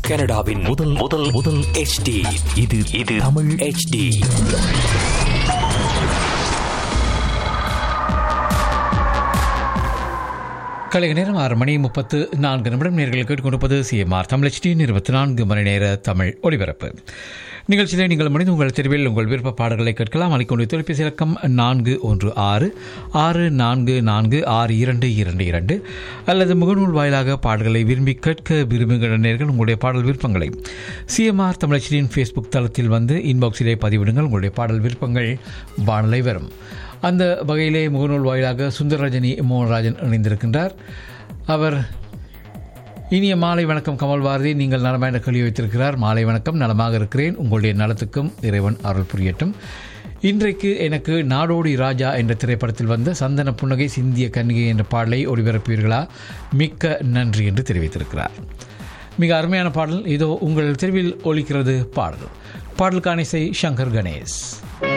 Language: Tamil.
கனடாவின் முதல் முதல் முதல் HD இது இது தமிழ் HD கலைய நேரம் ஆறு மணி முப்பத்து நான்கு நிமிடம் நேர்கள் கேட்டுக்கொண்டிருப்பது சிஎம்ஆர் தமிழ் HDயின் இருபத்தி நான்கு மணி நேர தமிழ் ஒலிபரப்பு நிகழ்ச்சியிலே நீங்கள் முடிந்து உங்கள் தெருவில் உங்கள் விருப்ப பாடல்களை கேட்கலாம் அளிக்கொண்டு தொலைபேசி இலக்கம் நான்கு ஒன்று ஆறு ஆறு நான்கு நான்கு ஆறு இரண்டு இரண்டு இரண்டு அல்லது முகநூல் வாயிலாக பாடல்களை விரும்பி கேட்க விரும்புகிற நேர்கள் உங்களுடைய பாடல் விருப்பங்களை சிஎம்ஆர் தமிழ் HDயின் ஃபேஸ்புக் தளத்தில் வந்து இன்பாக்ஸிலே பதிவிடுங்கள் உங்களுடைய பாடல் விருப்பங்கள் வானலை வரும் அந்த வகையிலே முகநூல் வாயிலாக சுந்தரரஜினி மோகன்ராஜன் இணைந்திருக்கின்றார் அவர் இனிய மாலை வணக்கம் கமல் பாரதி நீங்கள் நலமாக என்ற கேள்வி வைத்திருக்கிறார் மாலை வணக்கம் நலமாக இருக்கிறேன் உங்களுடைய நலத்துக்கும் இறைவன் அருள் புரியட்டும் இன்றைக்கு எனக்கு நாடோடி ராஜா என்ற திரைப்படத்தில் வந்த சந்தன புன்னகை சிந்திய கன்னிகை என்ற பாடலை ஒளிபரப்பீர்களா மிக்க நன்றி என்று தெரிவித்திருக்கிறார் மிக அருமையான பாடல் இதோ உங்கள் தெருவில் ஒலிக்கிறது பாடல் பாடலுக்கான இசை சங்கர் கணேஷ்